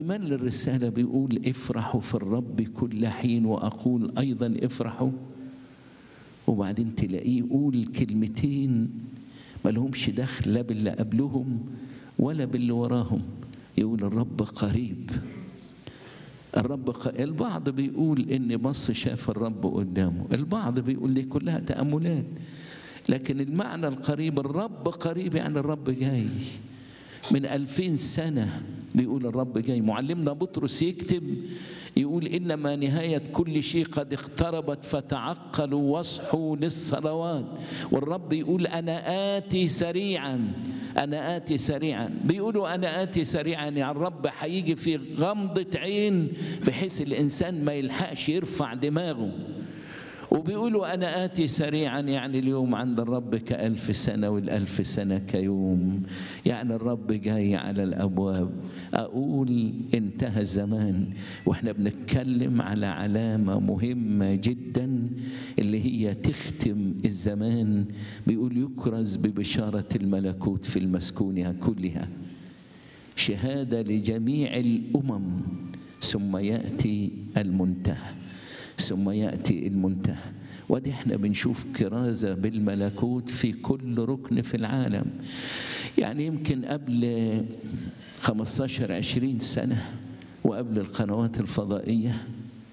من الرسالة بيقول افرحوا في الرب كل حين وأقول أيضا افرحوا وبعدين تلاقيه يقول كلمتين ملهمش دخل لا باللي قبلهم ولا باللي وراهم يقول الرب قريب الرب ق... البعض بيقول ان بص شاف الرب قدامه البعض بيقول دي كلها تأملات لكن المعنى القريب الرب قريب يعني الرب جاي من ألفين سنة بيقول الرب جاي معلمنا بطرس يكتب يقول إنما نهاية كل شيء قد اقتربت فتعقلوا واصحوا للصلوات والرب يقول أنا آتي سريعا أنا آتي سريعا بيقولوا أنا آتي سريعا يعني الرب هيجي في غمضة عين بحيث الإنسان ما يلحقش يرفع دماغه وبيقولوا أنا آتي سريعا يعني اليوم عند الرب كألف سنة والألف سنة كيوم يعني الرب جاي على الأبواب أقول انتهى الزمان وإحنا بنتكلم على علامة مهمة جدا اللي هي تختم الزمان بيقول يكرز ببشارة الملكوت في المسكونها كلها شهادة لجميع الأمم ثم يأتي المنتهى ثم ياتي المنتهى ودي احنا بنشوف كرازه بالملكوت في كل ركن في العالم يعني يمكن قبل 15 20 سنه وقبل القنوات الفضائيه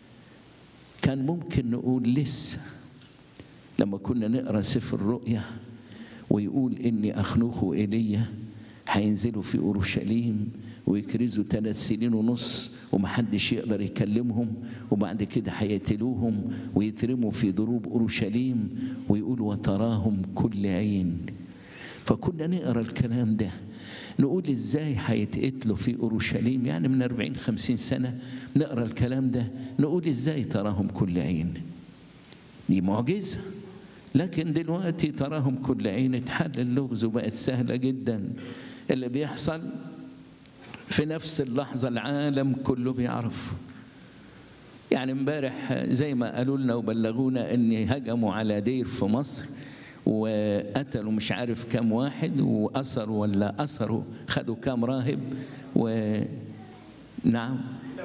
كان ممكن نقول لسه لما كنا نقرا سفر الرؤيا ويقول اني اخنوخ ايليا هينزلوا في اورشليم ويكرزوا ثلاث سنين ونص ومحدش يقدر يكلمهم وبعد كده هيقتلوهم ويترموا في ضروب اورشليم ويقول وتراهم كل عين فكنا نقرا الكلام ده نقول ازاي هيتقتلوا في اورشليم يعني من 40 50 سنه نقرا الكلام ده نقول ازاي تراهم كل عين دي معجزه لكن دلوقتي تراهم كل عين اتحل اللغز وبقت سهله جدا اللي بيحصل في نفس اللحظة العالم كله بيعرف يعني امبارح زي ما قالوا لنا وبلغونا ان هجموا على دير في مصر وقتلوا مش عارف كام واحد وأسروا ولا أسروا خدوا كام راهب و نعم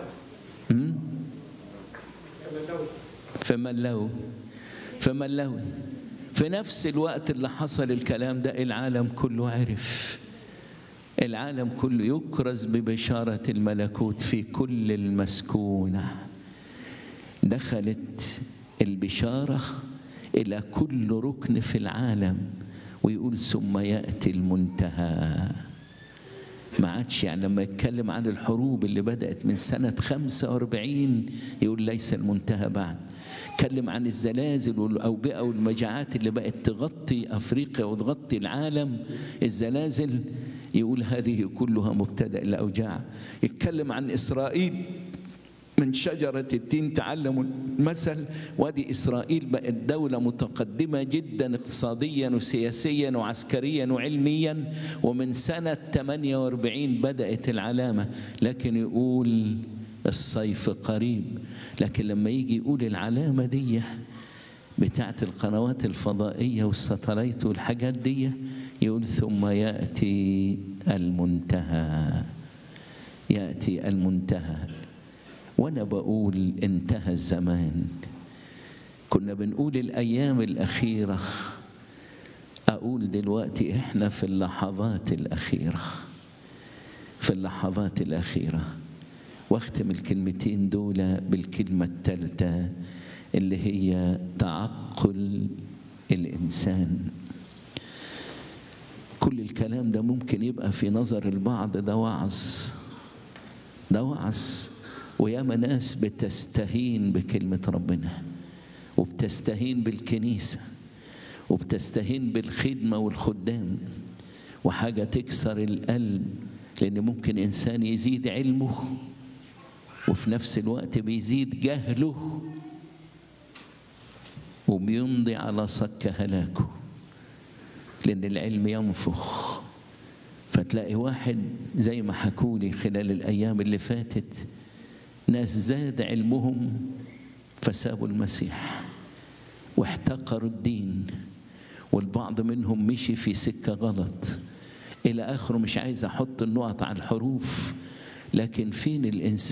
فملوا فملوا في نفس الوقت اللي حصل الكلام ده العالم كله عرف العالم كله يكرز ببشارة الملكوت في كل المسكونة دخلت البشارة إلى كل ركن في العالم ويقول ثم يأتي المنتهى ما عادش يعني لما يتكلم عن الحروب اللي بدأت من سنة 45 يقول ليس المنتهى بعد اتكلم عن الزلازل والأوبئة والمجاعات اللي بقت تغطي أفريقيا وتغطي العالم الزلازل يقول هذه كلها مبتدأ الأوجاع يتكلم عن إسرائيل من شجرة التين تعلموا المثل وادي إسرائيل بقت دولة متقدمة جدا اقتصاديا وسياسيا وعسكريا وعلميا ومن سنة 48 بدأت العلامة لكن يقول الصيف قريب لكن لما يجي يقول العلامة دي بتاعت القنوات الفضائية والستلايت والحاجات دي يقول ثم يأتي المنتهى يأتي المنتهى وأنا بقول انتهى الزمان كنا بنقول الأيام الأخيرة أقول دلوقتي إحنا في اللحظات الأخيرة في اللحظات الأخيرة واختم الكلمتين دول بالكلمة الثالثة اللي هي تعقل الإنسان كل الكلام ده ممكن يبقى في نظر البعض ده وعظ ده وعظ وياما ناس بتستهين بكلمة ربنا وبتستهين بالكنيسة وبتستهين بالخدمة والخدام وحاجة تكسر القلب لأن ممكن إنسان يزيد علمه وفي نفس الوقت بيزيد جهله وبيمضي على صك هلاكه لأن العلم ينفخ فتلاقي واحد زي ما حكوا لي خلال الأيام اللي فاتت ناس زاد علمهم فسابوا المسيح واحتقروا الدين والبعض منهم مشي في سكة غلط إلى آخره مش عايز أحط النقط على الحروف لكن فين الإنسان